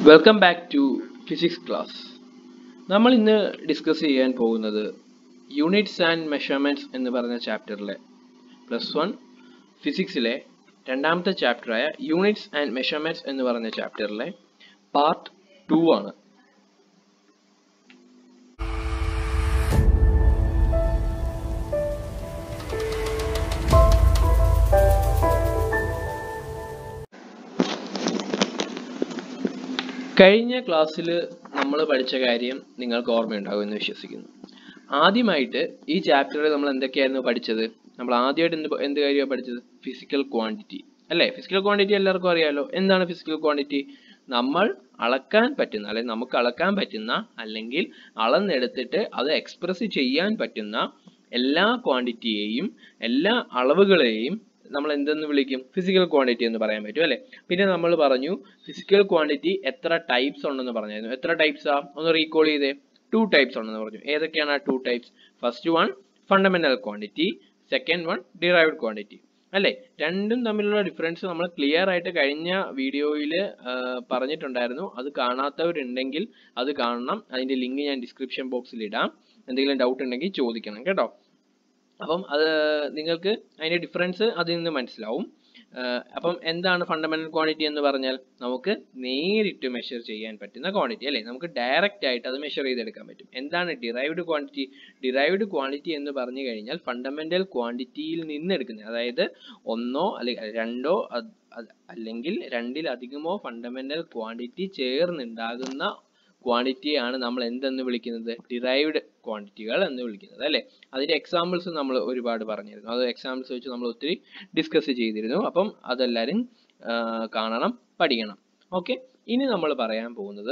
welcome back to physics class നമ്മൾ ഇന്ന് discuss ചെയ്യാൻ പോകുന്നത് യൂണിറ്റ്സ് ആൻഡ് മെഷർമെൻറ്റ്സ് എന്ന് പറഞ്ഞ ചാപ്റ്ററിലെ പ്ലസ് വൺ ഫിസിക്സിലെ രണ്ടാമത്തെ ചാപ്റ്ററായ യൂണിറ്റ്സ് ആൻഡ് മെഷർമെൻറ്റ്സ് എന്ന് പറഞ്ഞ ചാപ്റ്ററിലെ പാർട്ട് ടു ആണ് കഴിഞ്ഞ ക്ലാസ്സിൽ നമ്മൾ പഠിച്ച കാര്യം നിങ്ങൾക്ക് ഓർമ്മയുണ്ടാകും എന്ന് വിശ്വസിക്കുന്നു ആദ്യമായിട്ട് ഈ ചാപ്റ്ററിൽ നമ്മൾ എന്തൊക്കെയായിരുന്നു പഠിച്ചത് നമ്മൾ ആദ്യമായിട്ട് എന്ത് പ- എന്ത് കാര്യമാണ് പഠിച്ചത് ഫിസിക്കൽ ക്വാണ്ടിറ്റി അല്ലേ ഫിസിക്കൽ ക്വാണ്ടിറ്റി എല്ലാവർക്കും അറിയാലോ എന്താണ് ഫിസിക്കൽ ക്വാണ്ടിറ്റി നമ്മൾ അളക്കാൻ പറ്റുന്ന അല്ലെങ്കിൽ നമുക്ക് അളക്കാൻ പറ്റുന്ന അല്ലെങ്കിൽ അളന്നെടുത്തിട്ട് അത് എക്സ്പ്രസ് ചെയ്യാൻ പറ്റുന്ന എല്ലാ ക്വാണ്ടിറ്റിയെയും എല്ലാ അളവുകളെയും നമ്മൾ എന്തെന്ന് വിളിക്കും ഫിസിക്കൽ ക്വാണ്ടിറ്റി എന്ന് പറയാൻ പറ്റും അല്ലേ പിന്നെ നമ്മൾ പറഞ്ഞു ഫിസിക്കൽ ക്വാണ്ടിറ്റി എത്ര ടൈപ്സ് ഉണ്ടെന്ന് പറഞ്ഞായിരുന്നു എത്ര ടൈപ്സ് ആ ഒന്ന് റീകോൾ ചെയ്തേ ടു ടൈപ്സ് ഉണ്ടെന്ന് പറഞ്ഞു ഏതൊക്കെയാണ് ആ two types first one fundamental quantity second one derived quantity അല്ലേ രണ്ടും തമ്മിലുള്ള ഡിഫറൻസ് നമ്മൾ ക്ലിയർ ആയിട്ട് കഴിഞ്ഞ വീഡിയോയിൽ പറഞ്ഞിട്ടുണ്ടായിരുന്നു അത് കാണാത്തവരുണ്ടെങ്കിൽ അത് കാണണം അതിന്റെ ലിങ്ക് ഞാൻ ഡിസ്ക്രിപ്ഷൻ ബോക്സിൽ ഇടാം എന്തെങ്കിലും ഡൗട്ട് ഉണ്ടെങ്കിൽ ചോദിക്കണം കേട്ടോ അപ്പം അത് നിങ്ങൾക്ക് അതിന്റെ ഡിഫറൻസ് അതിൽ നിന്ന് മനസ്സിലാവും ആഹ് അപ്പം എന്താണ് ഫണ്ടമെന്റൽ ക്വാണ്ടിറ്റി എന്ന് പറഞ്ഞാൽ നമുക്ക് നേരിട്ട് മെഷർ ചെയ്യാൻ പറ്റുന്ന ക്വാണ്ടിറ്റി അല്ലേ നമുക്ക് ഡയറക്റ്റ് ആയിട്ട് അത് മെഷർ ചെയ്തെടുക്കാൻ പറ്റും എന്താണ് ഡിറൈവ്ഡ് ക്വാണ്ടിറ്റി ഡിറൈവ്ഡ് ക്വാണ്ടിറ്റി എന്ന് പറഞ്ഞു കഴിഞ്ഞാൽ ഫണ്ടമെന്റൽ ക്വാണ്ടിറ്റിയിൽ നിന്ന് എടുക്കുന്നത് അതായത് ഒന്നോ അല്ലെങ്കിൽ രണ്ടോ അത്- അത് അല്ലെങ്കിൽ രണ്ടിലധികമോ ഫണ്ടമെന്റൽ ക്വാണ്ടിറ്റി ചേർന്നുണ്ടാകുന്ന ക്വാണ്ടിറ്റിയാണ് നമ്മൾ എന്തെന്ന് വിളിക്കുന്നത് ഡിറൈവ്ഡ് ക്വാണ്ടിറ്റികൾ എന്ന് വിളിക്കുന്നത് അല്ലേ അതിന്റെ എക്സാമ്പിൾസ് നമ്മൾ ഒരുപാട് പറഞ്ഞിരുന്നു അത് എക്സാമ്പിൾസ് വെച്ച് നമ്മൾ ഒത്തിരി ഡിസ്കസ് ചെയ്തിരുന്നു അപ്പം അതെല്ലാവരും ആ, കാണണം പഠിക്കണം ഓക്കെ ഇനി നമ്മൾ പറയാൻ പോകുന്നത്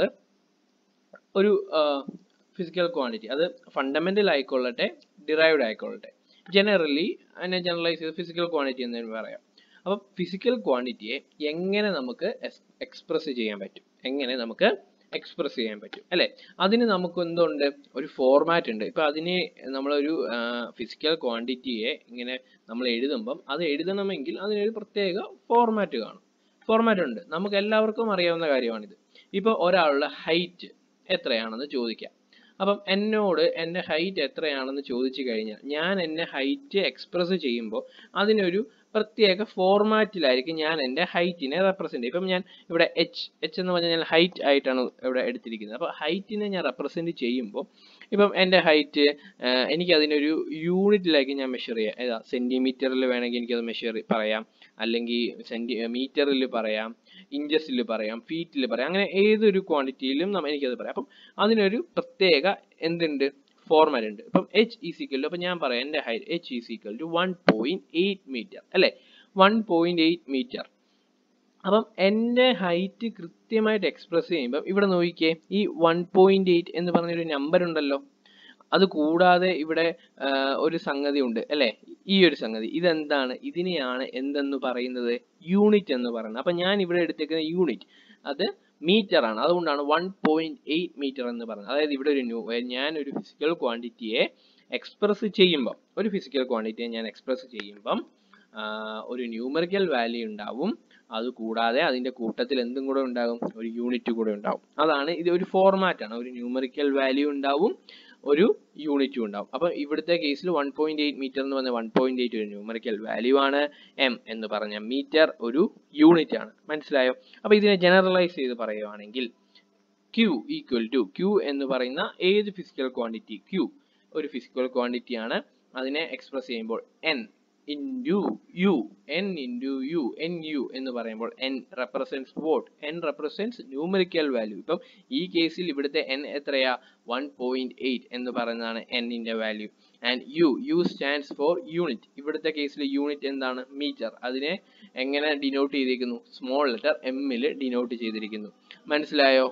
ഒരു ഫിസിക്കൽ ക്വാണ്ടിറ്റി അത് ഫണ്ടമെന്റൽ ആയിക്കൊള്ളട്ടെ ഡിറൈവ്ഡ് ആയിക്കൊള്ളട്ടെ ജനറലി അതിനെ ജനറലൈസ് ചെയ്ത് ഫിസിക്കൽ ക്വാണ്ടിറ്റി എന്ന് തന്നെ പറയാം അപ്പോൾ ഫിസിക്കൽ ക്വാണ്ടിറ്റിയെ എങ്ങനെ നമുക്ക് എക്സ്പ്രസ് ചെയ്യാൻ പറ്റും എങ്ങനെ നമുക്ക് എക്സ്പ്രസ് ചെയ്യാൻ പറ്റും അല്ലേ അതിന് നമുക്ക് എന്തുണ്ട് ഒരു ഫോർമാറ്റ് ഉണ്ട് ഇപ്പൊ അതിനെ നമ്മളൊരു ഫിസിക്കൽ ക്വാണ്ടിറ്റിയെ ഇങ്ങനെ നമ്മൾ എഴുതുമ്പം അത് എഴുതണമെങ്കിൽ അതിനൊരു പ്രത്യേക ഫോർമാറ്റ് കാണും ഫോർമാറ്റ് ഉണ്ട് നമുക്ക് എല്ലാവർക്കും അറിയാവുന്ന കാര്യമാണിത് ഇപ്പൊ ഒരാളുടെ ഹൈറ്റ് എത്രയാണെന്ന് ചോദിക്കാം അപ്പം എന്നോട് എൻ്റെ ഹൈറ്റ് എത്രയാണെന്ന് ചോദിച്ചു കഴിഞ്ഞാൽ ഞാൻ എൻ്റെ ഹൈറ്റ് എക്സ്പ്രസ് ചെയ്യുമ്പോൾ അതിനൊരു പ്രത്യേക ഫോർമാറ്റിലായിരിക്കും ഞാൻ എൻ്റെ ഹൈറ്റിനെ റെപ്രസെന്റ് ചെയ്യും ഇപ്പം ഞാൻ ഇവിടെ എച്ച് എച്ച് എന്ന് പറഞ്ഞാൽ ഹൈറ്റ് ആയിട്ടാണ് ഇവിടെ എടുത്തിരിക്കുന്നത് അപ്പോൾ ഹൈറ്റിനെ ഞാൻ റെപ്രസെന്റ് ചെയ്യുമ്പോൾ ഇപ്പം എൻ്റെ ഹൈറ്റ് എനിക്ക് അതിനൊരു യൂണിറ്റിലേക്ക് ഞാൻ മെഷർ ചെയ്യാം ഏതാ സെന്റിമീറ്ററിൽ വേണമെങ്കിൽ എനിക്കത് മെഷർ പറയാം അല്ലെങ്കിൽ സെന്റി മീറ്ററിൽ പറയാം ഇഞ്ചസിൽ പറയാം ഫീറ്റിൽ പറയാം അങ്ങനെ ഏതൊരു ക്വാണ്ടിറ്റിയിലും നമ്മ എനിക്കത് പറയാം അപ്പം അതിനൊരു പ്രത്യേക എന്തുണ്ട് ഫോർമാറ്റ് ഉണ്ട് ഇപ്പം എച്ച് ഈസിക്കൽ അപ്പം ഞാൻ പറയാം എൻ്റെ height H is equal to one point eight metre അല്ലേ വൺ പോയിന്റ് എയ്റ്റ് മീറ്റർ അപ്പം എൻ്റെ ഹൈറ്റ് കൃത്യമായിട്ട് എക്സ്പ്രസ് ചെയ്യുമ്പം ഇവിടെ നോക്കിക്കേ ഈ വൺ പോയിന്റ് എയ്റ്റ് എന്ന് പറഞ്ഞൊരു നമ്പർ ഉണ്ടല്ലോ അത് കൂടാതെ ഇവിടെ ആ, ഒരു സംഗതി ഉണ്ട് അല്ലേ ഈ ഒരു സംഗതി ഇതെന്താണ് ഇതിനെയാണ് എന്തെന്ന് പറയുന്നത് യൂണിറ്റ് എന്ന് പറയുന്നത് അപ്പൊ ഞാൻ ഇവിടെ എടുത്തേക്കുന്ന യൂണിറ്റ് അത് മീറ്റർ ആണ് അതുകൊണ്ടാണ് വൺ പോയിന്റ് എയ്റ്റ് മീറ്റർ എന്ന് പറയുന്നത് അതായത് ഇവിടെ ഒരു ന്യൂ ഞാൻ ഒരു ഫിസിക്കൽ ക്വാണ്ടിറ്റിയെ എക്സ്പ്രസ് ചെയ്യുമ്പം ഒരു ഫിസിക്കൽ ക്വാണ്ടിറ്റിയെ ഞാൻ എക്സ്പ്രസ് ചെയ്യുമ്പം ആ, ഒരു ന്യൂമറിക്കൽ വാല്യൂ ഉണ്ടാവും അത് കൂടാതെ അതിന്റെ കൂട്ടത്തിൽ എന്തും കൂടെ ഉണ്ടാകും ഒരു യൂണിറ്റ് കൂടെ ഉണ്ടാവും അതാണ് ഇത് ഒരു ഫോർമാറ്റ് ആണ് ഒരു ന്യൂമറിക്കൽ വാല്യൂ ഉണ്ടാവും ഒരു യൂണിറ്റും ഉണ്ടാവും അപ്പം ഇവിടുത്തെ കേസിൽ വൺ പോയിന്റ് എയ്റ്റ് മീറ്റർ എന്ന് പറഞ്ഞ വൺ പോയിന്റ് എയ്റ്റ് ഒരു ന്യൂമറിക്കൽ വാല്യൂ ആണ് എം എന്ന് പറഞ്ഞ മീറ്റർ ഒരു യൂണിറ്റ് ആണ് മനസ്സിലായോ അപ്പൊ ഇതിനെ ജനറലൈസ് ചെയ്ത് പറയുവാണെങ്കിൽ ക്യൂ ഈക്വൽ ടു ക്യൂ എന്ന് പറയുന്ന ഏത് ഫിസിക്കൽ ക്വാണ്ടിറ്റി ക്യൂ ഒരു ഫിസിക്കൽ ക്വാണ്ടിറ്റി ആണ് അതിനെ എക്സ്പ്രസ് ചെയ്യുമ്പോൾ N into U N into U N U എന്ന് പറയുമ്പോൾ N represents what N represents numerical value ഇപ്പം ഈ കേസിൽ ഇവിടുത്തെ എൻ എത്രയാ വൺ പോയിന്റ് എയ്റ്റ് എന്ന് പറയുന്നതാണ് എന്നിന്റെ value and U U stands for unit ഇവിടുത്തെ കേസിൽ യൂണിറ്റ് എന്താണ് മീറ്റർ അതിനെ എങ്ങനെ ഡിനോട്ട് ചെയ്തിരിക്കുന്നു സ്മോൾ ലെറ്റർ എമ്മിൽ ഡിനോട്ട് ചെയ്തിരിക്കുന്നു മനസ്സിലായോ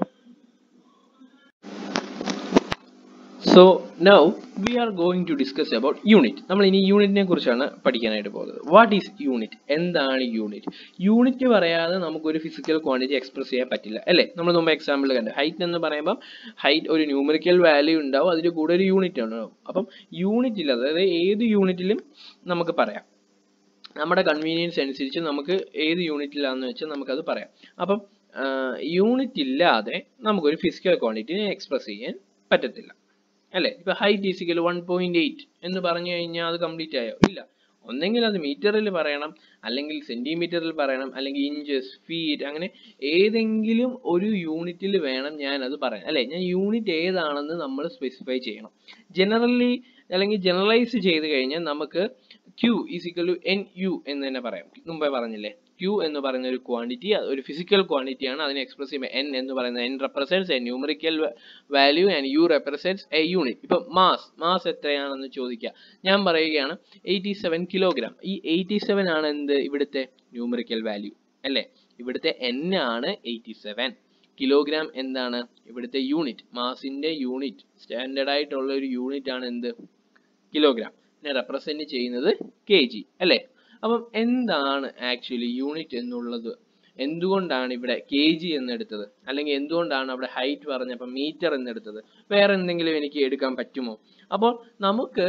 so now we are going to discuss about unit നമ്മൾ ഇനി യൂണിറ്റിനെ കുറിച്ചാണ് പഠിക്കാനായിട്ട് പോകുന്നത് വാട്ട് ഈസ് യൂണിറ്റ് എന്താണ് യൂണിറ്റ് യൂണിറ്റ് പറയാതെ നമുക്കൊരു ഫിസിക്കൽ ക്വാണ്ടിറ്റി എക്സ്പ്രസ് ചെയ്യാൻ പറ്റില്ല അല്ലേ നമ്മൾ മുമ്പ് എക്സാമ്പിൾ കണ്ട് ഹൈറ്റ് എന്ന് പറയുമ്പോൾ ഹൈറ്റ് ഒരു ന്യൂമറിക്കൽ വാല്യൂ ഉണ്ടാവും അതിന്റെ കൂടെ ഒരു യൂണിറ്റ് ഉണ്ടാവും അപ്പം യൂണിറ്റിൽ അതായത് ഏത് യൂണിറ്റിലും നമുക്ക് പറയാം നമ്മുടെ കൺവീനിയൻസ് അനുസരിച്ച് നമുക്ക് ഏത് യൂണിറ്റിലാണെന്ന് വെച്ചാൽ നമുക്കത് പറയാം അപ്പം യൂണിറ്റ് ഇല്ലാതെ നമുക്കൊരു ഫിസിക്കൽ ക്വാണ്ടിറ്റിനെ എക്സ്പ്രസ് ചെയ്യാൻ പറ്റത്തില്ല അല്ലേ ഇപ്പൊ height is equal one point eight എന്ന് പറഞ്ഞു കഴിഞ്ഞാൽ അത് കംപ്ലീറ്റ് ആയോ ഇല്ല ഒന്നെങ്കിൽ അത് മീറ്ററിൽ പറയണം അല്ലെങ്കിൽ സെന്റിമീറ്ററിൽ പറയണം അല്ലെങ്കിൽ ഇഞ്ചസ് ഫീറ്റ് അങ്ങനെ ഏതെങ്കിലും ഒരു യൂണിറ്റിൽ വേണം ഞാൻ അത് പറയാൻ അല്ലെ ഞാൻ യൂണിറ്റ് ഏതാണെന്ന് നമ്മൾ സ്പെസിഫൈ ചെയ്യണം ജനറലി അല്ലെങ്കിൽ ജനറലൈസ് ചെയ്ത് കഴിഞ്ഞാൽ നമുക്ക് Q is equal to N U എന്ന് തന്നെ പറയാം മുമ്പേ പറഞ്ഞില്ലേ ക്യൂ എന്ന് പറയുന്ന ഒരു ക്വാണ്ടിറ്റി ഒരു ഫിസിക്കൽ ക്വാണ്ടിറ്റി ആണ് അതിനെ എക്സ്പ്രസ് ചെയ്യുമ്പോൾ എൻ എന്ന് പറയുന്നത് N represents a numerical value and U represents a unit ഇപ്പൊ മാസ് മാസ് എത്രയാണെന്ന് ചോദിക്കുക ഞാൻ പറയുകയാണ് എയ്റ്റി സെവൻ കിലോഗ്രാം ഈ എയ്റ്റി സെവൻ ആണ് എന്ത് ഇവിടുത്തെ ന്യൂമറിക്കൽ വാല്യൂ അല്ലേ ഇവിടുത്തെ എൻ ആണ് എയ്റ്റി സെവൻ കിലോഗ്രാം എന്താണ് ഇവിടുത്തെ യൂണിറ്റ് മാസിന്റെ യൂണിറ്റ് സ്റ്റാൻഡേർഡ് ആയിട്ടുള്ള ഒരു യൂണിറ്റ് ആണ് എന്ത് കിലോഗ്രാം ഇതിനെ റെപ്രസെന്റ് ചെയ്യുന്നത് കെ ജി അല്ലേ അപ്പം എന്താണ് ആക്ച്വലി യൂണിറ്റ് എന്നുള്ളത് എന്തുകൊണ്ടാണ് ഇവിടെ കെ ജി എന്നെടുത്തത് അല്ലെങ്കിൽ എന്തുകൊണ്ടാണ് അവിടെ ഹൈറ്റ് പറഞ്ഞപ്പോൾ മീറ്റർ എന്നെടുത്തത് വേറെ എന്തെങ്കിലും എനിക്ക് എടുക്കാൻ പറ്റുമോ അപ്പോൾ നമുക്ക്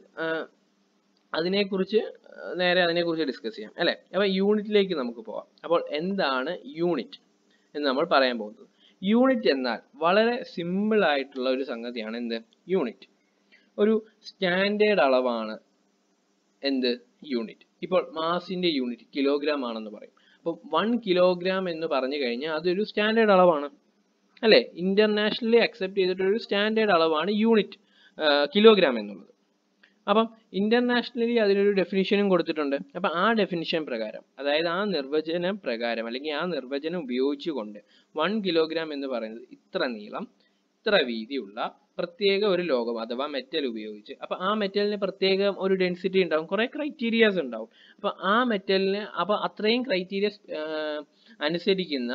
അതിനെക്കുറിച്ച് നേരെ അതിനെക്കുറിച്ച് ഡിസ്കസ് ചെയ്യാം അല്ലേ അപ്പോൾ യൂണിറ്റിലേക്ക് നമുക്ക് പോവാം അപ്പോൾ എന്താണ് യൂണിറ്റ് എന്ന് നമ്മൾ പറയാൻ പോകുന്നത് യൂണിറ്റ് എന്നാൽ വളരെ സിമ്പിൾ ആയിട്ടുള്ള ഒരു സംഗതിയാണ് എന്ത് യൂണിറ്റ് ഒരു സ്റ്റാൻഡേർഡ് അളവാണ് എന്ത് യൂണിറ്റ് ഇപ്പോൾ മാസിന്റെ യൂണിറ്റ് കിലോഗ്രാം ആണെന്ന് പറയും അപ്പോൾ വൺ കിലോഗ്രാം എന്ന് പറഞ്ഞു കഴിഞ്ഞാൽ അതൊരു സ്റ്റാൻഡേർഡ് അളവാണ് അല്ലെ ഇന്റർനാഷണലി അക്സെപ്റ്റ് ചെയ്തിട്ടുള്ള ഒരു സ്റ്റാൻഡേർഡ് അളവാണ് യൂണിറ്റ് കിലോഗ്രാം എന്നുള്ളത് അപ്പം ഇന്റർനാഷണലി അതിനൊരു ഡെഫിനിഷനും കൊടുത്തിട്ടുണ്ട് അപ്പം ആ ഡെഫിനിഷൻ പ്രകാരം അതായത് ആ നിർവചനം പ്രകാരം അല്ലെങ്കിൽ ആ നിർവചനം ഉപയോഗിച്ചുകൊണ്ട് വൺ കിലോഗ്രാം എന്ന് പറയുന്നത് ഇത്ര നീളം ഇത്ര വീതിയുള്ള പ്രത്യേക ഒരു ലോകം അഥവാ മെറ്റൽ ഉപയോഗിച്ച് അപ്പൊ ആ മെറ്റലിന് പ്രത്യേക ഒരു ഡെൻസിറ്റി ഉണ്ടാവും കുറെ ക്രൈറ്റീരിയാസ് ഉണ്ടാവും അപ്പൊ ആ മെറ്റലിന് അപ്പൊ അത്രയും ക്രൈറ്റീരിയസ് അനുസരിക്കുന്ന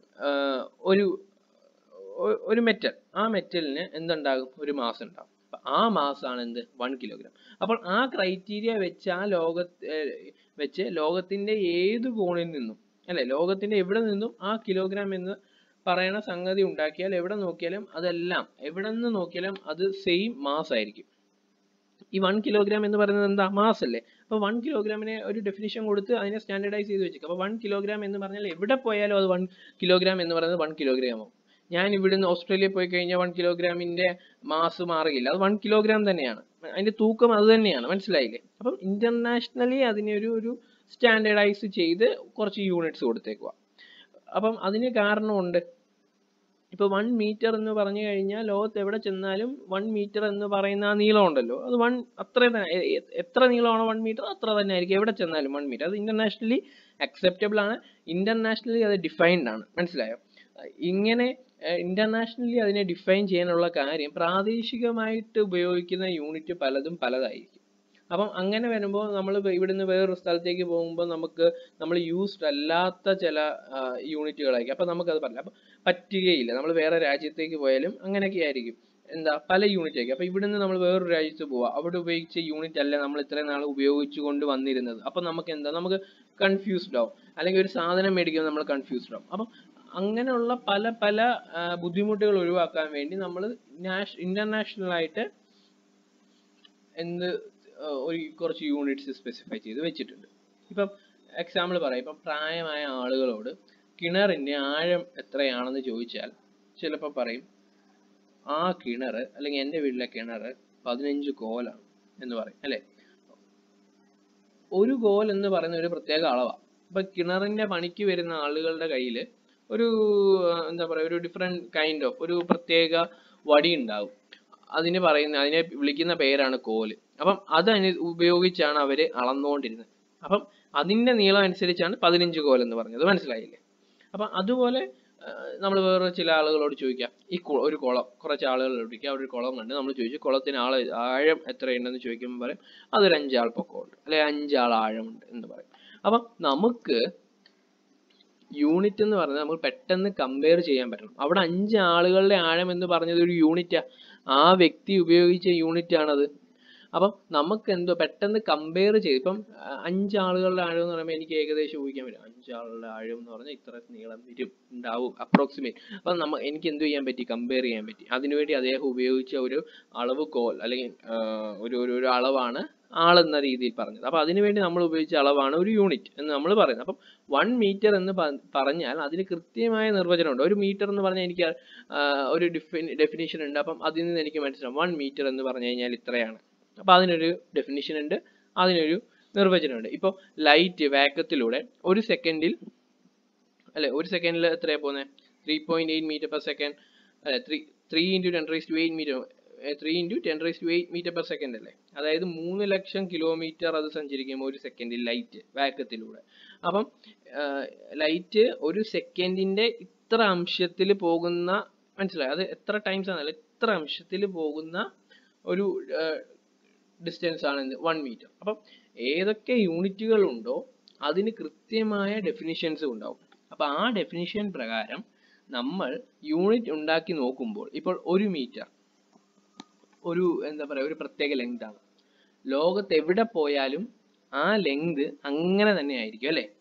ഒരു ഒരു മെറ്റൽ ആ മെറ്റലിന് എന്തുണ്ടാകും ഒരു മാസ് ഉണ്ടാകും അപ്പൊ ആ മാസ് ആണ് എന്ത് വൺ കിലോഗ്രാം അപ്പോൾ ആ ക്രൈറ്റീരിയ വെച്ച് ആ ലോക വെച്ച് ലോകത്തിന്റെ ഏത് കോണിൽ നിന്നും അല്ലെ ലോകത്തിന്റെ എവിടെ നിന്നും ആ കിലോഗ്രാം എന്ന് പറയണ സംഗതി ഉണ്ടാക്കിയാൽ എവിടെ നോക്കിയാലും അതെല്ലാം എവിടെ നിന്ന് നോക്കിയാലും അത് സെയിം മാസ് ആയിരിക്കും ഈ വൺ കിലോഗ്രാം എന്ന് പറയുന്നത് എന്താ മാസ് അല്ലേ അപ്പൊ വൺ കിലോഗ്രാമിനെ ഒരു ഡെഫിനിഷൻ കൊടുത്ത് അതിനെ സ്റ്റാൻഡർഡൈസ് ചെയ്ത് വെച്ചേക്കും അപ്പൊ വൺ കിലോഗ്രാം എന്ന് പറഞ്ഞാൽ എവിടെ പോയാലും അത് വൺ കിലോഗ്രാം എന്ന് പറയുന്നത് വൺ കിലോഗ്രാം ആവും ഞാൻ ഇവിടുന്ന് ഓസ്ട്രേലിയ പോയി കഴിഞ്ഞാൽ വൺ കിലോഗ്രാമിന്റെ മാസ് മാറുകയില്ല അത് വൺ കിലോഗ്രാം തന്നെയാണ് അതിന്റെ തൂക്കം അത് തന്നെയാണ് മനസ്സിലായില്ലേ അപ്പം ഇന്റർനാഷണലി അതിനെ ഒരു ഒരു സ്റ്റാൻഡേർഡൈസ് ചെയ്ത് കുറച്ച് യൂണിറ്റ്സ് കൊടുത്തേക്കുക അപ്പം അതിന് കാരണമുണ്ട് ഇപ്പൊ വൺ മീറ്റർ എന്ന് പറഞ്ഞു കഴിഞ്ഞാൽ ലോകത്ത് എവിടെ ചെന്നാലും വൺ മീറ്റർ എന്ന് പറയുന്ന ആ നീളം ഉണ്ടല്ലോ അത് വൺ അത്ര തന്നെ എത്ര നീളമാണോ വൺ മീറ്റർ അത്ര തന്നെ ആയിരിക്കും എവിടെ ചെന്നാലും വൺ മീറ്റർ അത് ഇന്റർനാഷണലി അക്സെപ്റ്റബിൾ ആണ് ഇന്റർനാഷണലി അത് ഡിഫൈൻഡ് ആണ് മനസ്സിലായോ ഇങ്ങനെ ഇന്റർനാഷണലി അതിനെ ഡിഫൈൻ ചെയ്യാനുള്ള കാര്യം പ്രാദേശികമായിട്ട് ഉപയോഗിക്കുന്ന യൂണിറ്റ് പലതും പലതായിരിക്കും അപ്പം അങ്ങനെ വരുമ്പോൾ നമ്മൾ ഇവിടുന്ന് വേറൊരു സ്ഥലത്തേക്ക് പോകുമ്പോൾ നമുക്ക് നമ്മൾ യൂസ്ഡ് അല്ലാത്ത ചില യൂണിറ്റുകളായിരിക്കും അപ്പം നമുക്കത് പറ്റില്ല അപ്പം പറ്റുകയില്ല നമ്മൾ വേറെ രാജ്യത്തേക്ക് പോയാലും അങ്ങനെയൊക്കെ ആയിരിക്കും എന്താ പല യൂണിറ്റ് ആയിരിക്കും അപ്പം ഇവിടുന്ന് നമ്മൾ വേറൊരു രാജ്യത്ത് പോവാം അവിടെ ഉപയോഗിച്ച യൂണിറ്റ് അല്ല നമ്മൾ ഇത്രയും നാൾ ഉപയോഗിച്ചു കൊണ്ട് വന്നിരുന്നത് അപ്പം നമുക്ക് എന്താ നമുക്ക് കൺഫ്യൂസ്ഡ് ആവും അല്ലെങ്കിൽ ഒരു സാധനം മേടിക്കുമ്പോൾ നമ്മൾ കൺഫ്യൂസ്ഡ് ആവും അപ്പം അങ്ങനെയുള്ള പല പല ബുദ്ധിമുട്ടുകൾ ഒഴിവാക്കാൻ വേണ്ടി നമ്മൾ നാഷ് ഇന്റർനാഷണൽ ആയിട്ട് എന്ത് ഒരു കുറച്ച് യൂണിറ്റ്സ് സ്പെസിഫൈ ചെയ്ത് വെച്ചിട്ടുണ്ട് ഇപ്പം എക്സാമ്പിൾ പറയാം ഇപ്പം പ്രായമായ ആളുകളോട് കിണറിന്റെ ആഴം എത്രയാണെന്ന് ചോദിച്ചാൽ ചിലപ്പോൾ പറയും ആ കിണർ അല്ലെങ്കിൽ എൻ്റെ വീട്ടിലെ കിണർ പതിനഞ്ച് കോലാണ് എന്ന് പറയും അല്ലെ ഒരു കോൽ എന്ന് പറയുന്ന ഒരു പ്രത്യേക അളവാണ് ഇപ്പൊ കിണറിന്റെ പണിക്ക് വരുന്ന ആളുകളുടെ കയ്യിൽ ഒരു എന്താ പറയുക ഒരു ഡിഫറെന്റ് കൈൻഡ് ഓഫ് ഒരു പ്രത്യേക വടി ഉണ്ടാവും അതിന് പറയുന്ന അതിനെ വിളിക്കുന്ന പേരാണ് കോല് അപ്പം അത് ഉപയോഗിച്ചാണ് അവര് അളന്നുകൊണ്ടിരുന്നത് അപ്പം അതിന്റെ നീളം അനുസരിച്ചാണ് പതിനഞ്ച് കോൽ എന്ന് പറഞ്ഞത് മനസ്സിലായില്ലേ അപ്പം അതുപോലെ നമ്മൾ വേറെ ചില ആളുകളോട് ചോദിക്കാം ഈ ഒരു കുളം കുറച്ച് ആളുകളോട് ചോദിക്കാം അവിടെ ഒരു കുളം കണ്ട് നമ്മൾ ചോദിച്ചു കുളത്തിന് ആള് ആഴം എത്രയുണ്ടെന്ന് ചോദിക്കുമ്പോൾ പറയും അതൊരു അഞ്ചാൾ പൊക്കമുണ്ട് അല്ലെ അഞ്ചാൾ ആഴമുണ്ട് എന്ന് പറയും അപ്പം നമുക്ക് യൂണിറ്റ് എന്ന് പറഞ്ഞാൽ നമുക്ക് പെട്ടെന്ന് കമ്പയർ ചെയ്യാൻ പറ്റണം അവിടെ അഞ്ച് ആളുകളുടെ ആഴം എന്ന് പറഞ്ഞത് ഒരു യൂണിറ്റാ ആ വ്യക്തി ഉപയോഗിച്ച യൂണിറ്റ് ആണത് അപ്പം നമുക്ക് എന്തോ പെട്ടെന്ന് കമ്പയർ ചെയ്ത് ഇപ്പം അഞ്ച് ആളുകളുടെ ആഴം എന്ന് പറയുമ്പോൾ എനിക്ക് ഏകദേശം ഊഹിക്കാൻ പറ്റും അഞ്ചാളുടെ ആഴം എന്ന് പറഞ്ഞാൽ ഇത്ര നീളം വരും ഉണ്ടാവും അപ്രോക്സിമേറ്റ് അപ്പം നമ്മ എനിക്ക് എന്ത് ചെയ്യാൻ പറ്റി കമ്പയർ ചെയ്യാൻ പറ്റി അതിനുവേണ്ടി അദ്ദേഹം ഉപയോഗിച്ച ഒരു അളവ് കോൽ അല്ലെങ്കിൽ ഒരു ഒരു ഒരു അളവാണ് ആളെന്ന രീതിയിൽ പറഞ്ഞത് അപ്പോൾ അതിനുവേണ്ടി നമ്മൾ ഉപയോഗിച്ച അളവാണ് ഒരു യൂണിറ്റ് എന്ന് നമ്മൾ പറയുന്നത് അപ്പം വൺ മീറ്റർ എന്ന് പ- പറഞ്ഞാൽ അതിന് കൃത്യമായ നിർവചനമുണ്ട് ഒരു മീറ്റർ എന്ന് പറഞ്ഞാൽ എനിക്ക് ആ, ഒരു ഡെഫിനിഷൻ ഉണ്ട് അപ്പം അതിൽ നിന്ന് എനിക്ക് മനസ്സിലാവും വൺ മീറ്റർ എന്ന് പറഞ്ഞു കഴിഞ്ഞാൽ ഇത്രയാണ് അപ്പോൾ അതിനൊരു ഡെഫിനിഷൻ ഉണ്ട് അതിനൊരു നിർവചനമുണ്ട് ഇപ്പോൾ ലൈറ്റ് വാക്കത്തിലൂടെ ഒരു സെക്കൻഡിൽ അല്ലെ ഒരു സെക്കൻഡിൽ എത്രയാണ് പോകുന്നത് three point eight metre per second അല്ലെ three three into ten raise to eight metre three into ten raise to eight metre per second അല്ലേ അതായത് മൂന്ന് ലക്ഷം കിലോമീറ്റർ അത് സഞ്ചരിക്കും ഒരു സെക്കൻഡിൽ ലൈറ്റ് വാക്കത്തിലൂടെ അപ്പം ലൈറ്റ് ഒരു സെക്കൻഡിന്റെ ഇത്ര അംശത്തിൽ പോകുന്ന മനസ്സിലായി അത് എത്ര ടൈംസ് ആണല്ലോ ഇത്ര അംശത്തിൽ പോകുന്ന ഒരു ഡിസ്റ്റൻസ് ആണ് എന്ത് വൺ മീറ്റർ അപ്പം ഏതൊക്കെ യൂണിറ്റുകൾ ഉണ്ടോ അതിന് കൃത്യമായ ഡെഫിനിഷൻസ് ഉണ്ടാവും അപ്പൊ ആ ഡെഫിനിഷൻ പ്രകാരം നമ്മൾ യൂണിറ്റ് ഉണ്ടാക്കി നോക്കുമ്പോൾ ഇപ്പോൾ ഒരു മീറ്റർ ഒരു എന്താ പറയുക ഒരു പ്രത്യേക ലെങ്ത് ആണ് ലോകത്ത് എവിടെ പോയാലും ആ ലെങ്ത് അങ്ങനെ തന്നെ ആയിരിക്കും അല്ലേ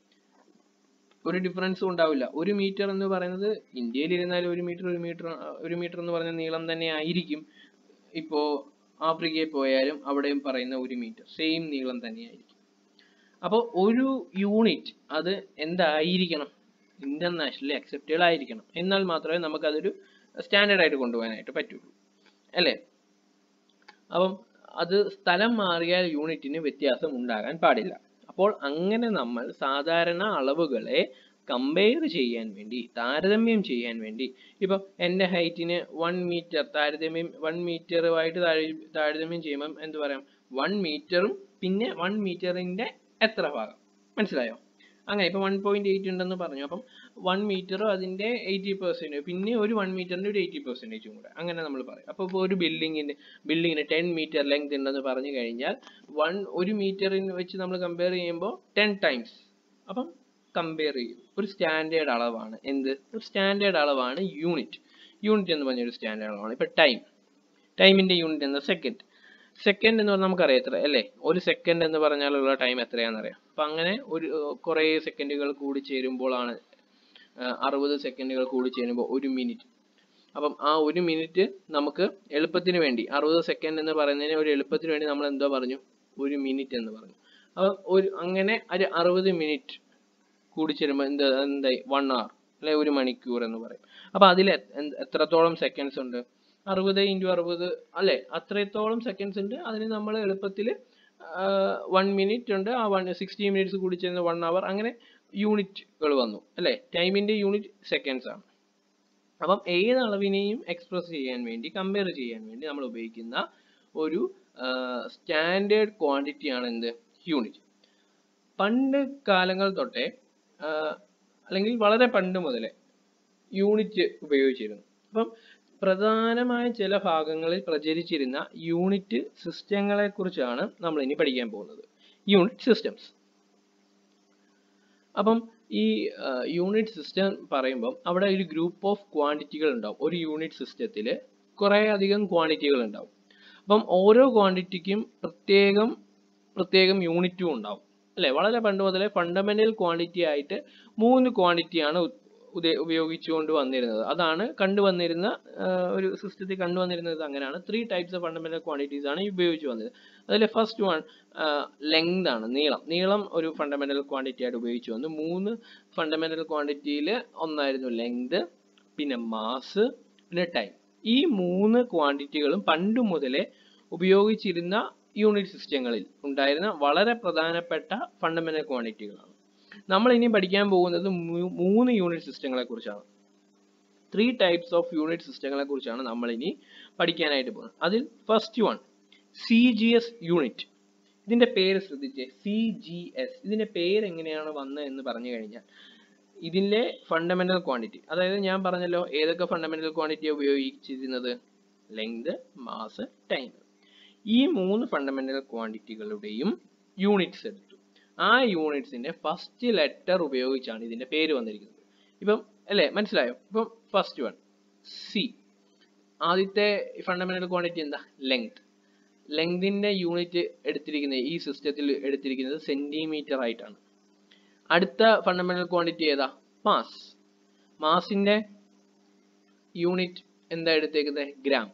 ഒരു ഡിഫറൻസും ഉണ്ടാവില്ല ഒരു മീറ്റർ എന്ന് പറയുന്നത് ഇന്ത്യയിൽ ഇരുന്നാലും ഒരു മീറ്റർ ഒരു മീറ്റർ ഒരു മീറ്റർ എന്ന് പറഞ്ഞ നീളം തന്നെ ആയിരിക്കും ഇപ്പോ ആഫ്രിക്കയിൽ പോയാലും അവിടെയും പറയുന്ന ഒരു മീറ്റർ സെയിം നീളം തന്നെയായിരിക്കും അപ്പോൾ ഒരു യൂണിറ്റ് അത് എന്തായിരിക്കണം ഇന്റർനാഷണലി അക്സെപ്റ്റബിൾ ആയിരിക്കണം എന്നാൽ മാത്രമേ നമുക്ക് അതൊരു സ്റ്റാൻഡേർഡ് ആയിട്ട് കൊണ്ടുപോകാനായിട്ട് പറ്റുള്ളൂ അല്ലേ അപ്പം അത് സ്ഥലം മാറിയാൽ യൂണിറ്റിന് വ്യത്യാസം ഉണ്ടാകാൻ പാടില്ല അപ്പോൾ അങ്ങനെ നമ്മൾ സാധാരണ അളവുകളെ കമ്പയർ ചെയ്യാൻ വേണ്ടി താരതമ്യം ചെയ്യാൻ വേണ്ടി ഇപ്പൊ എൻ്റെ ഹൈറ്റിന് വൺ മീറ്റർ താരതമ്യം വൺ മീറ്ററുമായിട്ട് താരതമ്യം ചെയ്യുമ്പം എന്ത് പറയാം വൺ മീറ്ററും പിന്നെ വൺ മീറ്ററിന്റെ എത്ര ഭാഗം മനസ്സിലായോ അങ്ങനെ ഇപ്പൊ വൺ പോയിന്റ് എയ്റ്റ് ഉണ്ടെന്ന് പറഞ്ഞു അപ്പം വൺ മീറ്റർ അതിന്റെ എയ്റ്റി പെർസെന്റ് പിന്നെ ഒരു വൺ മീറ്ററിന്റെ ഒരു എയ്റ്റി പെർസെന്റേജും കൂടെ അങ്ങനെ നമ്മൾ പറയും അപ്പോൾ ഇപ്പോൾ ഒരു ബിൽഡിങ്ങിന്റെ ബിൽഡിങ്ങിന് ടെൻ മീറ്റർ ലെങ്ത് ഉണ്ടെന്ന് പറഞ്ഞു കഴിഞ്ഞാൽ വൺ ഒരു മീറ്ററിന് വെച്ച് നമ്മൾ കമ്പയർ ചെയ്യുമ്പോൾ ടെൻ ടൈംസ് അപ്പം കമ്പയർ ചെയ്യും ഒരു സ്റ്റാൻഡേർഡ് അളവാണ് എന്ത് ഒരു സ്റ്റാൻഡേർഡ് അളവാണ് യൂണിറ്റ് യൂണിറ്റ് എന്ന് പറഞ്ഞ ഒരു സ്റ്റാൻഡേർഡ് അളവാണ് ഇപ്പൊ ടൈം ടൈമിന്റെ യൂണിറ്റ് എന്താ സെക്കൻഡ് സെക്കൻഡ് എന്ന് പറഞ്ഞാൽ നമുക്കറിയാം എത്ര അല്ലേ ഒരു സെക്കൻഡ് എന്ന് പറഞ്ഞാലുള്ള ടൈം എത്രയാണെന്ന് അറിയാം അപ്പൊ അങ്ങനെ ഒരു കുറേ സെക്കൻഡുകൾ കൂടി ചേരുമ്പോഴാണ് അറുപത് സെക്കൻഡുകൾ കൂടി ചേരുമ്പോൾ ഒരു മിനിറ്റ് അപ്പം ആ ഒരു മിനിറ്റ് നമുക്ക് എളുപ്പത്തിന് വേണ്ടി അറുപത് സെക്കൻഡ് എന്ന് പറയുന്നതിന് ഒരു എളുപ്പത്തിന് വേണ്ടി നമ്മൾ എന്തോ പറഞ്ഞു ഒരു മിനിറ്റ് എന്ന് പറഞ്ഞു അപ്പം ഒരു അങ്ങനെ ഒരു അറുപത് മിനിറ്റ് കൂടി ചേരുമ്പോൾ എന്ത് എന്തായി വൺ അവർ അല്ലെ ഒരു മണിക്കൂർ എന്ന് പറയും അപ്പൊ അതിൽ എത്രത്തോളം സെക്കൻഡ്സ് ഉണ്ട് അറുപത് ഇൻറ്റു അറുപത് അല്ലെ അത്രത്തോളം സെക്കൻഡ്സ് ഉണ്ട് അതിന് നമ്മൾ എളുപ്പത്തിൽ വൺ മിനിറ്റ് ഉണ്ട് ആ വൺ സിക്സ്റ്റി മിനിറ്റ്സ് കൂടി ചേർന്ന് വൺ അവർ അങ്ങനെ യൂണിറ്റുകൾ വന്നു അല്ലെ ടൈമിന്റെ യൂണിറ്റ് സെക്കൻഡ്സ് ആണ് അപ്പം ഏത് അളവിനെയും എക്സ്പ്രസ് ചെയ്യാൻ വേണ്ടി കമ്പയർ ചെയ്യാൻ വേണ്ടി നമ്മൾ ഉപയോഗിക്കുന്ന ഒരു സ്റ്റാൻഡേർഡ് ക്വാണ്ടിറ്റി ആണ് എന്ത് യൂണിറ്റ് പണ്ട് കാലങ്ങൾ തൊട്ടേ അല്ലെങ്കിൽ വളരെ പണ്ട് മുതലേ യൂണിറ്റ് ഉപയോഗിച്ചിരുന്നു അപ്പം പ്രധാനമായ ചില ഭാഗങ്ങളിൽ പ്രചരിച്ചിരുന്ന യൂണിറ്റ് സിസ്റ്റങ്ങളെ കുറിച്ചാണ് നമ്മൾ ഇനി പഠിക്കാൻ പോകുന്നത് യൂണിറ്റ് സിസ്റ്റംസ് അപ്പം ഈ യൂണിറ്റ് സിസ്റ്റം പറയുമ്പം അവിടെ ഒരു ഗ്രൂപ്പ് ഓഫ് ക്വാണ്ടിറ്റികൾ ഉണ്ടാവും ഒരു യൂണിറ്റ് സിസ്റ്റത്തിൽ കുറേ അധികം ക്വാണ്ടിറ്റികൾ ഉണ്ടാവും അപ്പം ഓരോ ക്വാണ്ടിറ്റിക്കും പ്രത്യേകം പ്രത്യേകം യൂണിറ്റും ഉണ്ടാവും അല്ലെ വളരെ പണ്ട് മുതലേ ഫണ്ടമെന്റൽ ക്വാണ്ടിറ്റി ആയിട്ട് മൂന്ന് ക്വാണ്ടിറ്റിയാണ് ഉപയോഗിച്ചുകൊണ്ട് വന്നിരുന്നത് അതാണ് കണ്ടുവന്നിരുന്ന ഒരു സിസ്റ്റത്തിൽ കണ്ടുവന്നിരുന്നത് അങ്ങനെയാണ് three types of fundamental quantities ആണ് ഉപയോഗിച്ച് വന്നത് അതിൽ ഫസ്റ്റ് വൺ ലെങ്ത് ആണ് നീളം നീളം ഒരു ഫണ്ടമെന്റൽ ക്വാണ്ടിറ്റി ആയിട്ട് ഉപയോഗിച്ച് വന്നു മൂന്ന് ഫണ്ടമെന്റൽ ക്വാണ്ടിറ്റിയിൽ ഒന്നായിരുന്നു ലെങ്ത് പിന്നെ മാസ് പിന്നെ ടൈം ഈ മൂന്ന് ക്വാണ്ടിറ്റികളും പണ്ട് മുതലേ ഉപയോഗിച്ചിരുന്ന യൂണിറ്റ് സിസ്റ്റങ്ങളിൽ ഉണ്ടായിരുന്ന വളരെ പ്രധാനപ്പെട്ട ഫണ്ടമെന്റൽ ക്വാണ്ടിറ്റികളാണ് നമ്മൾ ഇനി പഠിക്കാൻ പോകുന്നത് മൂന്ന് യൂണിറ്റ് സിസ്റ്റങ്ങളെ കുറിച്ചാണ് ത്രീ ടൈപ്സ് ഓഫ് യൂണിറ്റ് സിസ്റ്റങ്ങളെ കുറിച്ചാണ് നമ്മൾ ഇനി പഠിക്കാനായിട്ട് പോകുന്നത് അതിൽ first one C G S unit ഇതിന്റെ പേര് ശ്രദ്ധിച്ചേ സി ജി എസ് ഇതിന്റെ പേര് എങ്ങനെയാണ് വന്നത് എന്ന് പറഞ്ഞു കഴിഞ്ഞാൽ ഇതിന്റെ ഫണ്ടമെന്റൽ ക്വാണ്ടിറ്റി അതായത് ഞാൻ പറഞ്ഞല്ലോ ഏതൊക്കെ ഫണ്ടമെന്റൽ ക്വാണ്ടിറ്റി ഉപയോഗിച്ചിരുന്നത് ലെങ്ത് മാസ് ടൈം ഈ മൂന്ന് ഫണ്ടമെന്റൽ ക്വാണ്ടിറ്റികളുടെയും യൂണിറ്റ്സ് എടുത്തു ആ യൂണിറ്റ്സിന്റെ ഫസ്റ്റ് ലെറ്റർ ഉപയോഗിച്ചാണ് ഇതിന്റെ പേര് വന്നിരിക്കുന്നത് ഇപ്പം അല്ലേ മനസ്സിലായോ ഇപ്പം ഫസ്റ്റ് വൺ സി ആദ്യത്തെ ഫണ്ടമെന്റൽ ക്വാണ്ടിറ്റി എന്താ ലെങ്ത് ലെങ്തിന്റെ യൂണിറ്റ് എടുത്തിരിക്കുന്നത് ഈ സിസ്റ്റത്തിൽ എടുത്തിരിക്കുന്നത് സെന്റിമീറ്റർ ആയിട്ടാണ് അടുത്ത ഫണ്ടമെന്റൽ ക്വാണ്ടിറ്റി ഏതാ മാസ് മാസിന്റെ യൂണിറ്റ് എന്താ എടുത്തേക്കുന്നത് ഗ്രാം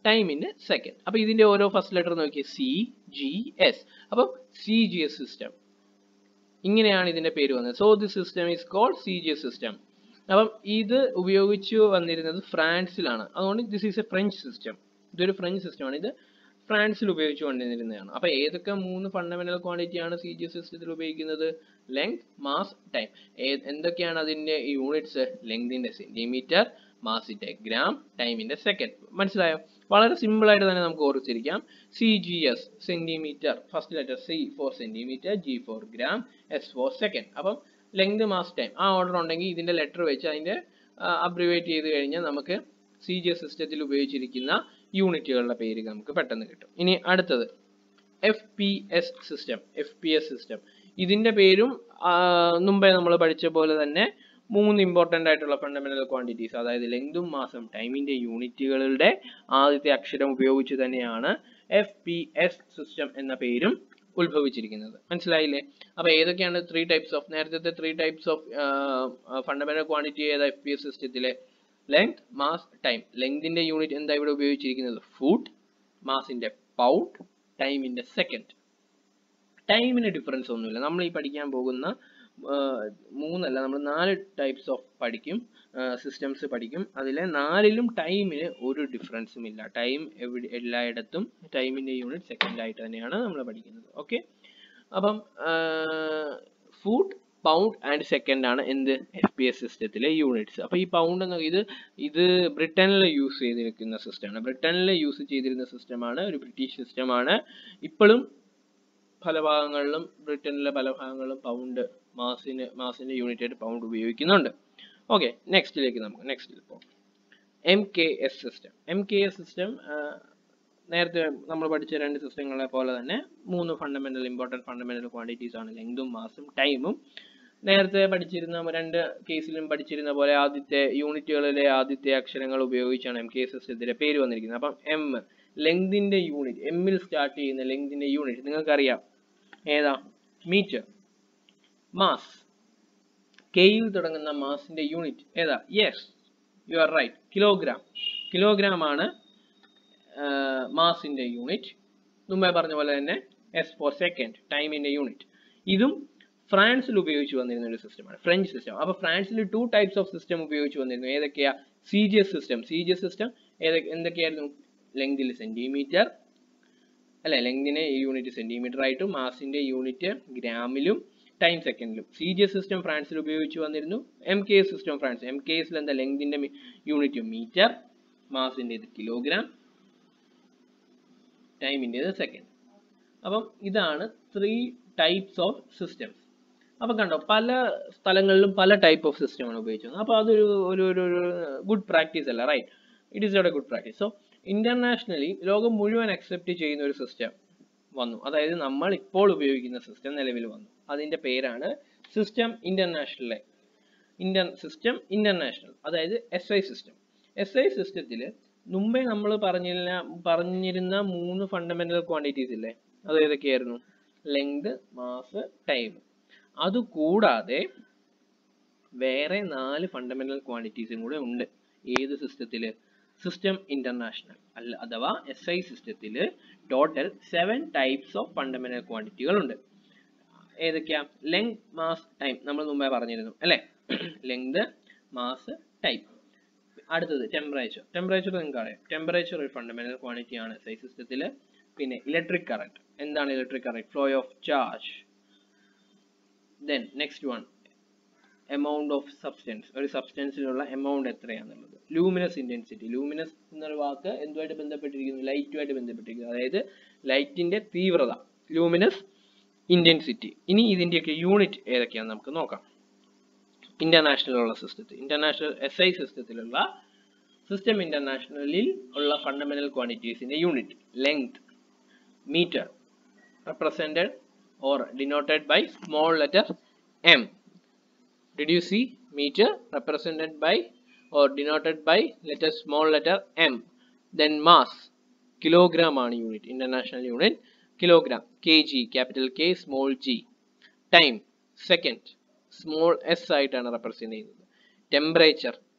ടൈം ഇൻ സെക്കൻഡ് അപ്പൊ ഇതിന്റെ ഓരോ ഫസ്റ്റ് ലെറ്റർ നോക്കിയേ സി ജി എസ് അപ്പം സി ജി എസ് സിസ്റ്റം ഇങ്ങനെയാണ് ഇതിന്റെ പേര് വന്നത് so the system is called C G S system അപ്പം ഇത് ഉപയോഗിച്ചു വന്നിരുന്നത് ഫ്രാൻസിലാണ് അതുകൊണ്ട് this is a French system ഇതൊരു ഫ്രഞ്ച് സിസ്റ്റമാണ് ഇത് ഫ്രാൻസിൽ ഉപയോഗിച്ചു കൊണ്ടിരുന്നതാണ് അപ്പൊ ഏതൊക്കെ മൂന്ന് ഫണ്ടമെന്റൽ ക്വാണ്ടിറ്റി ആണ് സി ജി എസ് സിസ്റ്റത്തിൽ ഉപയോഗിക്കുന്നത് ലെങ്ത് മാസ് ടൈം എന്തൊക്കെയാണ് അതിന്റെ യൂണിറ്റ്സ് ലെങ്തിന്റെ സെന്റിമീറ്റർ മാസിന്റെ ഗ്രാം ടൈമിന്റെ സെക്കൻഡ് മനസ്സിലായോ വളരെ സിമ്പിൾ ആയിട്ട് തന്നെ നമുക്ക് ഓർത്തിരിക്കാം C G S centimetre first letter C for centimetre G for gram S for second അപ്പം ലെങ്ത് മാസ് ടൈം ആ ഓർഡർ ഉണ്ടെങ്കിൽ ഇതിന്റെ ലെറ്റർ വെച്ച് അതിന്റെ അബ്രിവേറ്റ് ചെയ്ത് കഴിഞ്ഞാൽ നമുക്ക് സി ജി എസ് സിസ്റ്റത്തിൽ ഉപയോഗിച്ചിരിക്കുന്ന യൂണിറ്റുകളുടെ പേര് നമുക്ക് പെട്ടെന്ന് കിട്ടും ഇനി അടുത്തത് F P S system F P S system ഇതിന്റെ പേരും ആ, മുമ്പേ നമ്മൾ പഠിച്ച പോലെ തന്നെ മൂന്ന് ഇമ്പോർട്ടൻ്റ് ആയിട്ടുള്ള ഫണ്ടമെന്റൽ ക്വാണ്ടിറ്റീസ് അതായത് ലെങ്തും മാസം ടൈമിന്റെ യൂണിറ്റുകളുടെ ആദ്യത്തെ അക്ഷരം ഉപയോഗിച്ച് തന്നെയാണ് എഫ് പി എസ് സിസ്റ്റം എന്ന പേരും ഉത്ഭവിച്ചിരിക്കുന്നത് മനസ്സിലായില്ലേ അപ്പൊ ഏതൊക്കെയാണ് ത്രീ ടൈപ്സ് ഓഫ് നേരത്തെ three types of fundamental quantity ഏതാ എഫ് പി എസ് സിസ്റ്റത്തിലെ ലെങ്ത് മാസ് ടൈം ലെങ്തിന്റെ യൂണിറ്റ് എന്താ ഇവിടെ ഉപയോഗിച്ചിരിക്കുന്നത് ഫുട്ട് മാസിന്റെ പൗണ്ട് ടൈമിന്റെ സെക്കൻഡ് ടൈമിന് ഡിഫറൻസ് ഒന്നുമില്ല നമ്മൾ ഈ പഠിക്കാൻ പോകുന്ന ആ, മൂന്നല്ല നമ്മൾ നാല് ടൈപ്സ് ഓഫ് പഠിക്കും സിസ്റ്റംസ് പഠിക്കും അതിലെ നാലിലും ടൈമിന് ഒരു ഡിഫറൻസും ഇല്ല ടൈം എവിടെ എല്ലായിടത്തും ടൈമിന്റെ യൂണിറ്റ് സെക്കൻഡ് ആയിട്ട് തന്നെയാണ് നമ്മൾ പഠിക്കുന്നത് ഓക്കെ അപ്പം ഫുഡ് പൗണ്ട് ആൻഡ് സെക്കൻഡ് ആണ് എന്ത് എഫ് പി എസ് സിസ്റ്റത്തിലെ യൂണിറ്റ്സ് അപ്പൊ ഈ പൗണ്ട് എന്ന ഇത് ഇത് ബ്രിട്ടനിൽ യൂസ് ചെയ്തിരിക്കുന്ന സിസ്റ്റമാണ് ബ്രിട്ടനിൽ യൂസ് ചെയ്തിരുന്ന സിസ്റ്റമാണ് ഒരു ബ്രിട്ടീഷ് സിസ്റ്റമാണ് ഇപ്പോഴും പല ഭാഗങ്ങളിലും ബ്രിട്ടനിലെ പല ഭാഗങ്ങളിലും പൗണ്ട് മാസിന് മാസിന്റെ യൂണിറ്റ് ആയിട്ട് പൗണ്ട് ഉപയോഗിക്കുന്നുണ്ട് ഓക്കെ നെക്സ്റ്റിലേക്ക് നമുക്ക് നെക്സ്റ്റിൽ പോകാം M K S system M K S system നേരത്തെ നമ്മൾ പഠിച്ച രണ്ട് സിസ്റ്റങ്ങളെ പോലെ തന്നെ മൂന്ന് ഫണ്ടമെന്റൽ ഇമ്പോർട്ടൻറ്റ് ഫണ്ടമെന്റൽ ക്വാണ്ടിറ്റീസ് ആണ് ലെങ്തും മാസും ടൈമും നേരത്തെ പഠിച്ചിരുന്ന രണ്ട് കേസിലും പഠിച്ചിരുന്ന പോലെ ആദ്യത്തെ യൂണിറ്റുകളിലെ ആദ്യത്തെ അക്ഷരങ്ങൾ ഉപയോഗിച്ചാണ് എം കെ സിസ്റ്റത്തിന്റെ പേര് വന്നിരിക്കുന്നത് അപ്പം എം ലെങ്തിന്റെ യൂണിറ്റ് എമ്മിൽ സ്റ്റാർട്ട് ചെയ്യുന്ന ലെങ്തിന്റെ യൂണിറ്റ് നിങ്ങൾക്കറിയാം ഏതാ മീറ്റർ മാസ് കെയിൽ തുടങ്ങുന്ന മാസിന്റെ യൂണിറ്റ് ഏതാ yes you are right kilogram kilogram ആണ് മാസിന്റെ യൂണിറ്റ് മുമ്പേ പറഞ്ഞ പോലെ തന്നെ എസ് ഫോർ സെക്കൻഡ് ടൈമിന്റെ യൂണിറ്റ് ഇതും ഫ്രാൻസിൽ ഉപയോഗിച്ച് വന്നിരുന്ന ഒരു സിസ്റ്റമാണ് ഫ്രഞ്ച് സിസ്റ്റം അപ്പൊ ഫ്രാൻസിൽ ടു ടൈപ്സ് ഓഫ് സിസ്റ്റം ഉപയോഗിച്ച് വന്നിരുന്നു ഏതൊക്കെയാ C G S system C G S system എന്തൊക്കെയായിരുന്നു ലെങ്തിൽ സെന്റിമീറ്റർ അല്ലെ ലെങ്തിനെ യൂണിറ്റ് സെന്റിമീറ്റർ ആയിട്ടും മാസിന്റെ യൂണിറ്റ് ഗ്രാമിലും ടൈം സെക്കൻഡിലും സി ജി എസ് സിസ്റ്റം ഫ്രാൻസിൽ ഉപയോഗിച്ച് വന്നിരുന്നു M K S system France M K എസിൽ എന്താ ലെങ്തിന്റെ യൂണിറ്റ് മീറ്റർ മാസിന്റെ കിലോഗ്രാം ടൈമിൻ്റെത് സെക്കൻഡ് അപ്പം ഇതാണ് ത്രീ ടൈപ്സ് ഓഫ് സിസ്റ്റംസ് അപ്പം കണ്ടോ പല സ്ഥലങ്ങളിലും പല ടൈപ്പ് ഓഫ് സിസ്റ്റമാണ് ഉപയോഗിച്ചത് അപ്പോൾ അതൊരു ഒരു ഒരു ഗുഡ് പ്രാക്ടീസ് അല്ല right it is not a good practice so internationally ലോകം മുഴുവൻ അക്സെപ്റ്റ് ചെയ്യുന്ന ഒരു സിസ്റ്റം വന്നു അതായത് നമ്മൾ ഇപ്പോൾ ഉപയോഗിക്കുന്ന സിസ്റ്റം നിലവിൽ വന്നു അതിന്റെ പേരാണ് system internationale inter system international അതായത് S I system S I സിസ്റ്റത്തിൽ മുമ്പേ നമ്മൾ പറഞ്ഞിരുന്ന പറഞ്ഞിരുന്ന മൂന്ന് ഫണ്ടമെന്റൽ ക്വാണ്ടിറ്റീസ് ഇല്ലേ അത് ഏതൊക്കെയായിരുന്നു ലെങ്ത് മാസ് ടൈം അതുകൂടാതെ വേറെ നാല് ഫണ്ടമെന്റൽ ക്വാണ്ടിറ്റീസും കൂടെ ഉണ്ട് ഏത് സിസ്റ്റത്തിൽ സിസ്റ്റം ഇന്റർനാഷണൽ അല്ല അഥവാ എസ് ഐ സിസ്റ്റത്തിൽ total seven types of fundamental ക്വാണ്ടിറ്റികൾ ഉണ്ട് ഏതൊക്കെയാ ലെങ്ത് മാസ് ടൈം നമ്മൾ മുമ്പേ പറഞ്ഞിരുന്നു അല്ലേ ലെങ്ത് മാസ് ടൈം അടുത്തത് ടെമ്പറേച്ചർ ടെമ്പറേച്ചർ നിങ്ങൾക്ക് അറിയാം ടെമ്പറേച്ചർ ഒരു ഫണ്ടമെന്റൽ ക്വാണ്ടിറ്റി ആണ് എസ് ഐ സിസ്റ്റത്തിൽ പിന്നെ ഇലക്ട്രിക് കറന്റ് എന്താണ് electric current flow of charge then next one amount of substance ഒരു സബ്സ്റ്റൻസിലുള്ള എമൗണ്ട് എത്രയാണെന്നുള്ളത് ലൂമിനസ് ഇന്റൻസിറ്റി ലൂമിനസ് എന്നൊരു വാക്ക് എന്തുമായിട്ട് ബന്ധപ്പെട്ടിരിക്കുന്നു ലൈറ്റുമായിട്ട് ബന്ധപ്പെട്ടിരിക്കുന്നു അതായത് ലൈറ്റിന്റെ തീവ്രത ലൂമിനസ് ഇന്റൻസിറ്റി ഇനി ഇതിന്റെയൊക്കെ യൂണിറ്റ് ഏതൊക്കെയാണെന്ന് നമുക്ക് നോക്കാം ഇന്റർനാഷണൽ ഉള്ള സിസ്റ്റത്തിൽ ഇന്റർനാഷണൽ എസ് ഐ സിസ്റ്റത്തിലുള്ള സിസ്റ്റം ഇന്റർനാഷണലിൽ ഉള്ള ഫണ്ടമെന്റൽ ക്വാണ്ടിറ്റീസിന്റെ unit length metre represented or denoted by small letter m did you see meter represented by or denoted by letter small letter m then mass kilogram ആണ് unit international unit kilogram K G capital K small G time second small S ആയിട്ടാണ് represent ചെയ്യുന്നത് temperature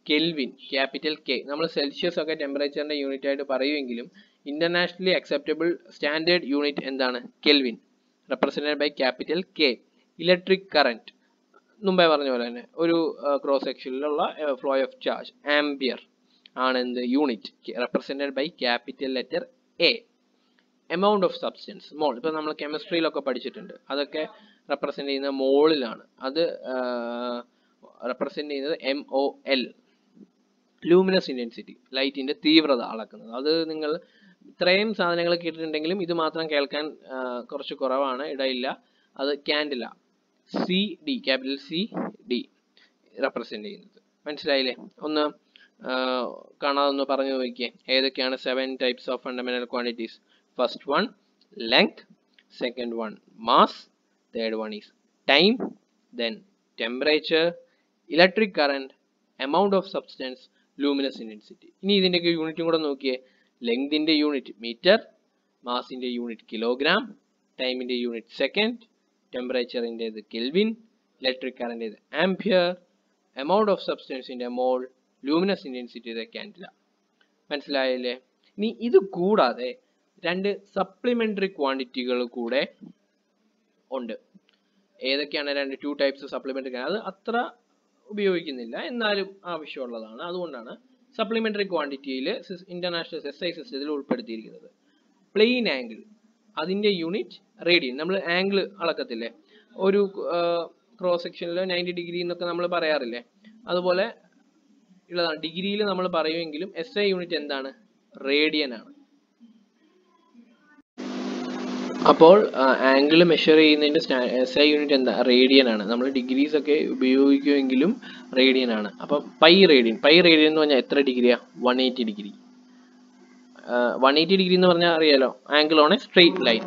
kelvin capital K നമ്മൾ Celsius ഒക്കെ ടെമ്പറേച്ചറിന്റെ unit ആയിട്ട് പറയുമെങ്കിലും internationally acceptable standard unit എന്താണ് kelvin represented by capital K electric current മുമ്പേ പറഞ്ഞ പോലെ തന്നെ ഒരു ക്രോസ് സെക്ഷനിലുള്ള ഫ്ലോ ഓഫ് ചാർജ് ആംബിയർ ആണ് എന്ത് unit represented by capital letter A amount of substance mole ഇപ്പൊ നമ്മൾ കെമിസ്ട്രിയിലൊക്കെ പഠിച്ചിട്ടുണ്ട് അതൊക്കെ റെപ്രസെന്റ് ചെയ്യുന്ന മോളിലാണ് അത് റെപ്രസെന്റ് ചെയ്യുന്നത് M O L luminous intensity ലൈറ്റിന്റെ തീവ്രത അളക്കുന്നത് അത് നിങ്ങൾ ഇത്രയും സാധനങ്ങൾ കേട്ടിട്ടുണ്ടെങ്കിലും ഇത് മാത്രം കേൾക്കാൻ ആ, കുറച്ച് കുറവാണ് ഇടയില്ല അത് candela C D capital C D represent ചെയ്യുന്നത് മനസ്സിലായില്ലേ ഒന്ന് ആ, കാണാതെ ഒന്ന് പറഞ്ഞു നോക്കിയേ ഏതൊക്കെയാണ് seven types of fundamental quantities first one length second one mass third one is time then temperature electric current amount of substance luminous intensity ഇനി ഇതിൻ്റെയൊക്കെ യൂണിറ്റും കൂടെ നോക്കിയേ ലെങ്തിന്റെ യൂണിറ്റ് മീറ്റർ മാസിന്റെ യൂണിറ്റ് കിലോഗ്രാം ടൈമിന്റെ യൂണിറ്റ് സെക്കൻഡ് ടെമ്പറേച്ചറിൻ്റെത് കെൽവിൻ ഇലക്ട്രിക് കറൻ്റെത് ആംപിയർ എമൗണ്ട് ഓഫ് സബ്സ്റ്റൻസിന്റെ മോൾ ലൂമിനസ് ഇന്റൻസിറ്റിയുടെ ക്യാൻഡില മനസ്സിലായല്ലേ ഇനി ഇത് കൂടാതെ രണ്ട് സപ്ലിമെന്ററി ക്വാണ്ടിറ്റികൾ കൂടെ ഉണ്ട് ഏതൊക്കെയാണ് രണ്ട് ടു ടൈപ്സ് സപ്ലിമെന്ററി അത് അത്ര ഉപയോഗിക്കുന്നില്ല എന്നാലും ആവശ്യമുള്ളതാണ് അതുകൊണ്ടാണ് സപ്ലിമെന്ററി ക്വാണ്ടിറ്റിയിൽ ഇന്റർനാഷണൽ എസ് ഐ സിസ്റ്റത്തിൽ ഉൾപ്പെടുത്തിയിരിക്കുന്നത് പ്ലെയിൻ ആംഗിൾ അതിന്റെ യൂണിറ്റ് റേഡിയൻ നമ്മൾ ആംഗിൾ അളക്കത്തില്ലേ ഒരു ക്രോസ് സെക്ഷനിൽ നയൻറ്റി ഡിഗ്രി എന്നൊക്കെ നമ്മൾ പറയാറില്ലേ അതുപോലെ ഉള്ളതാണ് ഡിഗ്രിയിൽ നമ്മൾ പറയുമെങ്കിലും എസ് ഐ യൂണിറ്റ് എന്താണ് റേഡിയൻ ആണ് അപ്പോൾ ആംഗിൾ മെഷർ ചെയ്യുന്നതിന്റെ എസ് ഐ യൂണിറ്റ് എന്താ റേഡിയൻ ആണ് നമ്മൾ ഡിഗ്രീസ് ഒക്കെ ഉപയോഗിക്കുമെങ്കിലും റേഡിയൻ ആണ് അപ്പം പൈ റേഡിയൻ പൈ റേഡിയൻ എന്ന് പറഞ്ഞാൽ എത്ര ഡിഗ്രിയാ one eighty degree one eighty degree എന്ന് പറഞ്ഞാൽ അറിയാലോ angle on a straight line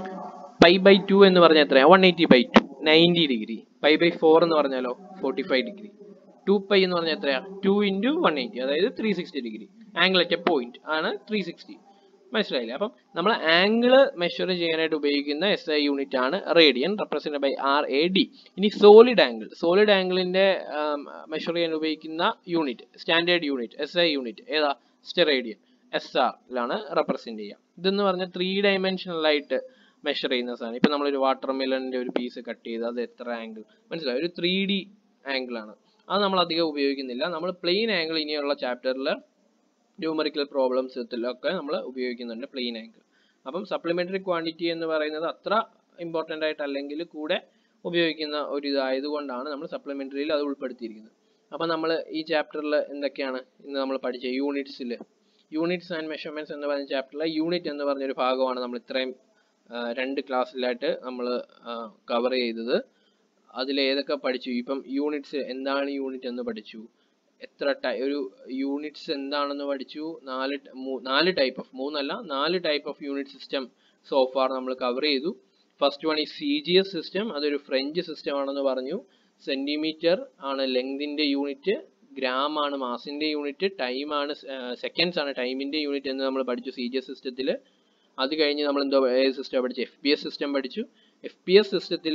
pi by two എന്ന് പറഞ്ഞാൽ എത്രയാ one eighty by two ninety degree pi by four എന്ന് പറഞ്ഞാലോ forty five degree two pi എന്ന് പറഞ്ഞാൽ എത്രയാ ടു ഇൻറ്റു വൺ എയ്റ്റി അതായത് three sixty degree angle at a point ആണ് ത്രീ സിക്സ്റ്റി മനസ്സിലായില്ലേ അപ്പം നമ്മൾ ആംഗിൾ മെഷർ ചെയ്യാനായിട്ട് ഉപയോഗിക്കുന്ന എസ് ഐ യൂണിറ്റ് ആണ് radian represent by R A D ഇനി സോളിഡ് ആംഗിൾ സോളിഡ് ആംഗിളിന്റെ മെഷർ ചെയ്യാൻ ഉപയോഗിക്കുന്ന unit standard unit S I unit ഏതാ സ്റ്റെറേഡിയൻ എസ് ആറിലാണ് റെപ്രസെന്റ് ചെയ്യുക ഇതെന്ന് പറഞ്ഞാൽ ത്രീ ഡയമെൻഷനൽ ആയിട്ട് മെഷർ ചെയ്യുന്ന സാധനം ഇപ്പൊ നമ്മളൊരു വാട്ടർ മിലണിന്റെ ഒരു പീസ് കട്ട് ചെയ്ത് അത് എത്ര ആംഗിൾ മനസ്സിലായി ഒരു ത്രീ ഡി ആംഗിൾ ആണ് അത് നമ്മൾ അധികം ഉപയോഗിക്കുന്നില്ല നമ്മൾ പ്ലെയിൻ ആംഗിൾ ഇനിയുള്ള ചാപ്റ്ററിൽ ന്യൂമറിക്കൽ പ്രോബ്ലംസിലൊക്കെ നമ്മൾ ഉപയോഗിക്കുന്നുണ്ട് പ്ലെയിൻ ആംഗിൾ അപ്പം സപ്ലിമെന്ററി ക്വാണ്ടിറ്റി എന്ന് പറയുന്നത് അത്ര ഇമ്പോർട്ടൻ്റ് ആയിട്ടല്ലെങ്കിൽ കൂടെ ഉപയോഗിക്കുന്ന ഒരു ഇതായതുകൊണ്ടാണ് നമ്മൾ സപ്ലിമെന്ററിയിൽ അത് ഉൾപ്പെടുത്തിയിരിക്കുന്നത് അപ്പം നമ്മൾ ഈ ചാപ്റ്ററിൽ എന്തൊക്കെയാണ് ഇന്ന് നമ്മൾ പഠിച്ച യൂണിറ്റ്സിൽ യൂണിറ്റ്സ് ആൻഡ് മെഷർമെന്റ്സ് എന്ന് പറയുന്ന ചാപ്റ്ററിലെ യൂണിറ്റ് എന്ന് പറഞ്ഞൊരു ഭാഗമാണ് നമ്മൾ ഇത്രയും ആ, രണ്ട് ക്ലാസ്സിലായിട്ട് നമ്മൾ കവർ ചെയ്തത് അതിൽ ഏതൊക്കെ പഠിച്ചു ഇപ്പം യൂണിറ്റ്സ് എന്താണ് യൂണിറ്റ് എന്ന് പഠിച്ചു എത്ര ടൈ ഒരു യൂണിറ്റ്സ് എന്താണെന്ന് പഠിച്ചു നാല് ട- മൂ- നാല് ടൈപ്പ് ഓഫ് മൂന്നല്ല നാല് type of unit system so far നമ്മൾ കവർ ചെയ്തു ഫസ്റ്റ് വൺ ഈ സി ജി എസ് സിസ്റ്റം അതൊരു ഫ്രഞ്ച് സിസ്റ്റം ആണെന്ന് പറഞ്ഞു സെന്റിമീറ്റർ ആണ് ലെങ്തിന്റെ യൂണിറ്റ് ഗ്രാം ആണ് മാസിന്റെ യൂണിറ്റ് ടൈം ആണ് സെക്കൻഡ്സ് ആണ് ടൈമിന്റെ യൂണിറ്റ് എന്ന് നമ്മൾ പഠിച്ചു സി ജി എസ് സിസ്റ്റത്തിൽ അത് കഴിഞ്ഞ് നമ്മൾ എന്തോ ഏത് സിസ്റ്റം പഠിച്ചു എഫ് പി എസ് സിസ്റ്റം പഠിച്ചു എഫ് പി എസ് സിസ്റ്റത്തിൽ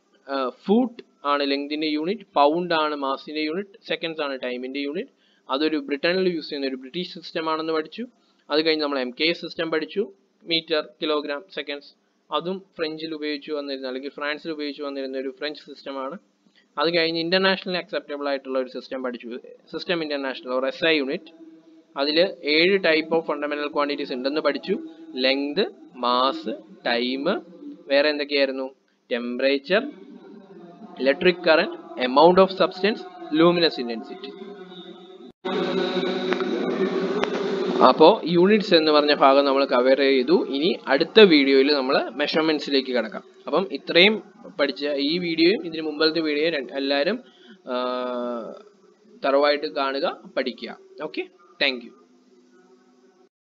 ഫൂട്ട് ആണ് ലെങ്തിന്റെ യൂണിറ്റ് പൗണ്ട് ആണ് മാസിന്റെ യൂണിറ്റ് സെക്കൻഡ്സ് ആണ് ടൈമിന്റെ യൂണിറ്റ് അതൊരു ബ്രിട്ടനിൽ യൂസ് ചെയ്യുന്ന ഒരു ബ്രിട്ടീഷ് സിസ്റ്റം ആണെന്ന് പഠിച്ചു അത് കഴിഞ്ഞ് നമ്മൾ എം കെ സിസ്റ്റം പഠിച്ചു മീറ്റർ കിലോഗ്രാം സെക്കൻഡ്സ് അതും ഫ്രഞ്ചിൽ ഉപയോഗിച്ചു വന്നിരുന്ന അല്ലെങ്കിൽ ഫ്രാൻസിൽ ഉപയോഗിച്ചു വന്നിരുന്ന ഒരു ഫ്രഞ്ച് സിസ്റ്റമാണ് അത് കഴിഞ്ഞ് ഇന്റർനാഷണൽ അക്സെപ്റ്റബിൾ ആയിട്ടുള്ള ഒരു സിസ്റ്റം പഠിച്ചു system international or S I unit അതിൽ ഏഴ് ടൈപ്പ് ഓഫ് ഫണ്ടമെന്റൽ ക്വാണ്ടിറ്റീസ് ഉണ്ടെന്ന് പഠിച്ചു ലെങ്ത് മാസ് ടൈം വേറെ എന്തൊക്കെയായിരുന്നു temperature electric current amount of substance luminous intensity അപ്പോൾ യൂണിറ്റ്സ് എന്ന് പറഞ്ഞ ഭാഗം നമ്മൾ കവർ ചെയ്തു ഇനി അടുത്ത വീഡിയോയിൽ നമ്മൾ മെഷർമെന്റ്സിലേക്ക് കിടക്കാം അപ്പം ഇത്രയും പഠിച്ച ഈ വീഡിയോയും ഇതിന് മുമ്പത്തെ വീഡിയോയും എല്ലാവരും തറവായിട്ട് കാണുക പഠിക്കുക ഓക്കെ താങ്ക് യു